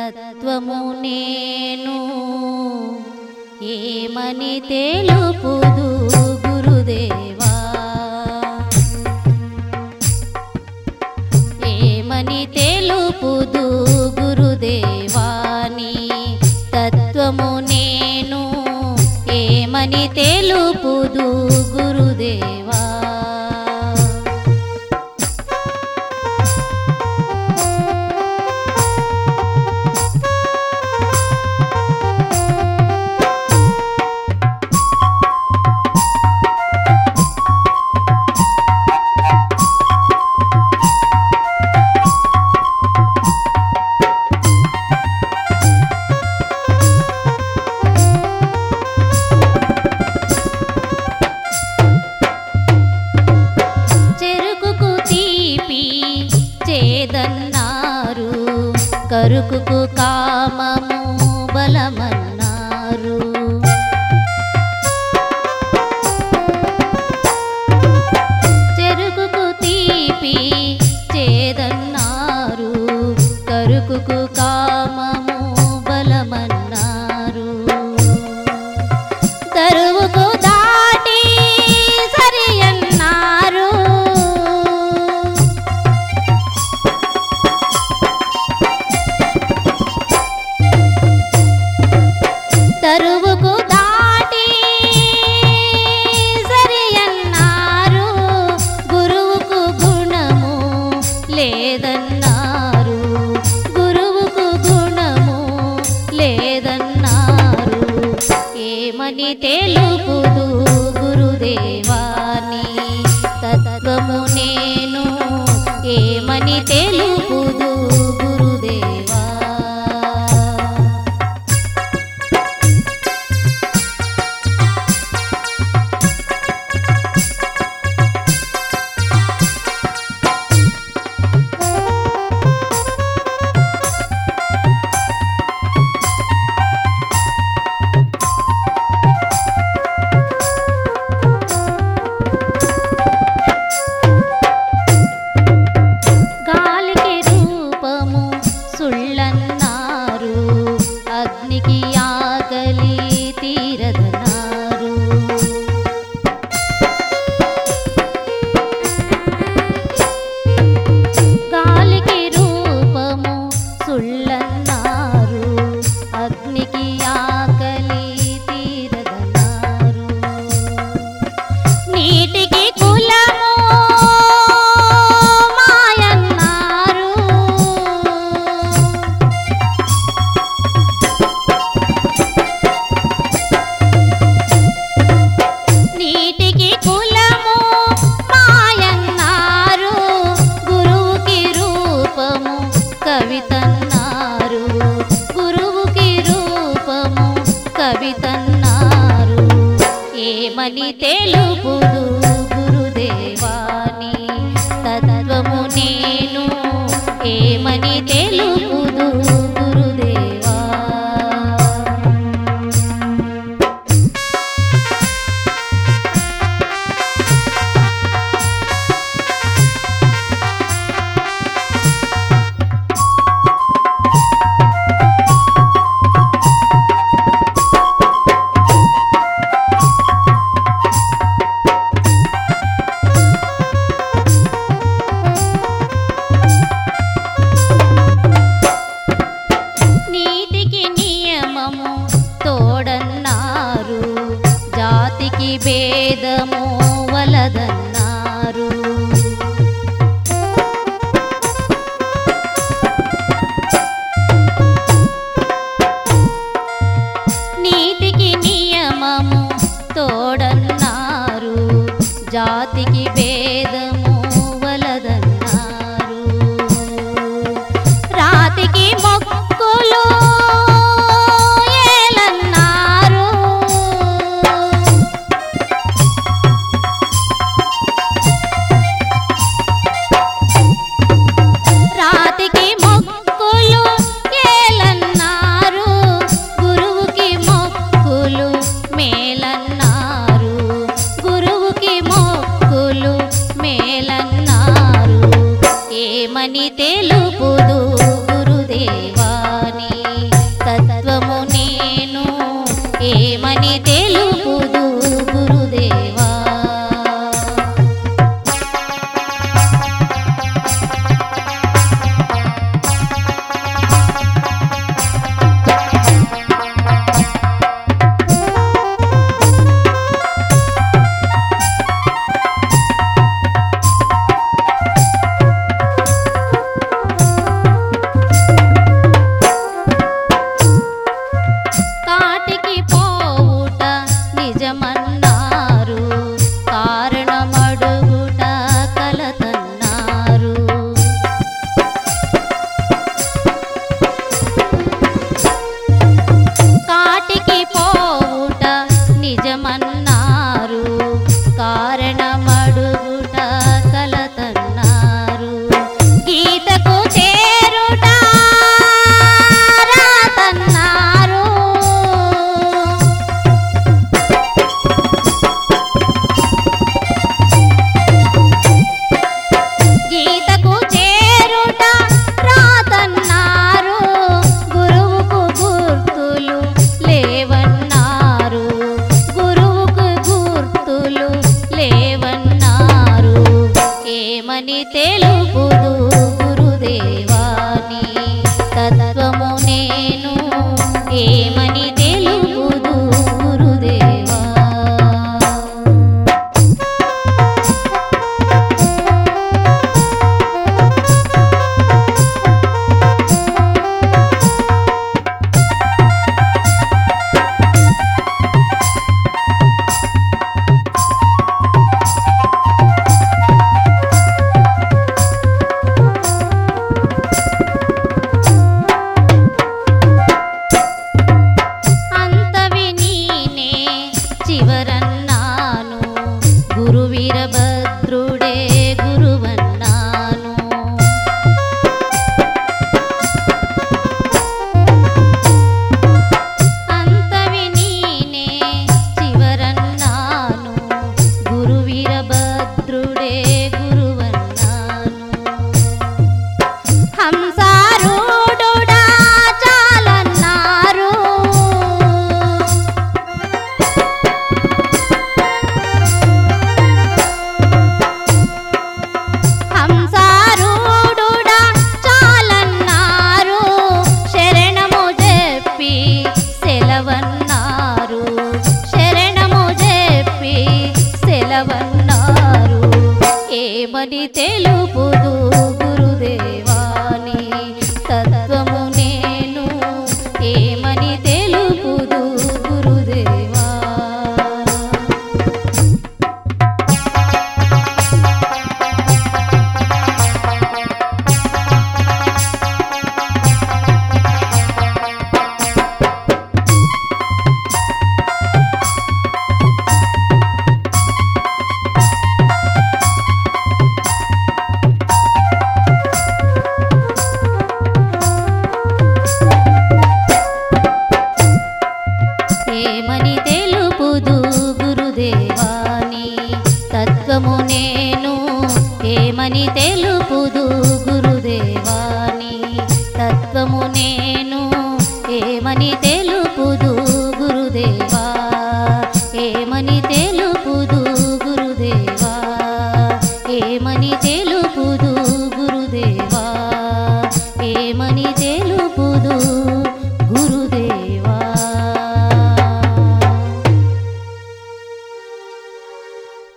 తత్వము నేను ఏమని తెలుపుదు గురుదేవా ఏమని తెలుపుదు గురుదేవాని తత్వము నేను ఏమని తెలుపుదు గురుదేవా చెరుకుకు తీపి చేదన్నారు కరుకుకు కామము బలమన్నారు చెరుకుకు తీపి చేదన్నారు కరుకుకు కామము బలమన్నారు తరువుకు దాటి సరి అన్నారు తరువుకు దాటి సరి అన్నారు గురువుకు గుణము లేదన్నారు గురువుకు గుణము లేదన్నారు ఏమని తెలుపుదు గురుదేవాని తత్వము నేను ఏమని తెలుపుదు గురుదేవా గాలికి రూపము సుళ్ళన్నారు అగ్నికి ఆకలి తీరదన్నారు గాలికి రూపము సుళ్ళన్నారు అగ్నికి ఆకలి తీరదన్నారు నీటికి కులము మాయన్నారు నీటికి కులము మాయన్నారు గురువుకి రూపము కవితన్నారు గురువుకి రూపము కవితన్నారు ఏమని తెలుపుదు గురుదేవాని తత్వము నేను ఏమని తెలుపుదు గురుదేవా తత్వము నేను ఏమని తెలుపుదు గురుదేవా అంతవి నీనే చివరన్నాను గురు వీరభద్రుడే గురువన్నాను అంతవి నీనే చివరన్నాను గురు వీరభద్రుడే గురువన్నాను హంసారూఢుడా చాలన్నారు హంసారూఢుడా చాలన్నారు శరణము చెప్పి సెలవన్నారు శరణము చెప్పి సెలవన్నారు ఏమని తెలుపుదు గురుదేవాని తత్వము నేను ఏమని తెలుపుదు గురుదేవా ఏమని తెలుపుదు గురుదేవాని తత్వము నేను ఏమని తెలుపుదు గురుదేవాని తత్వము నేను ఏమని తెలుపుదు గురుదేవా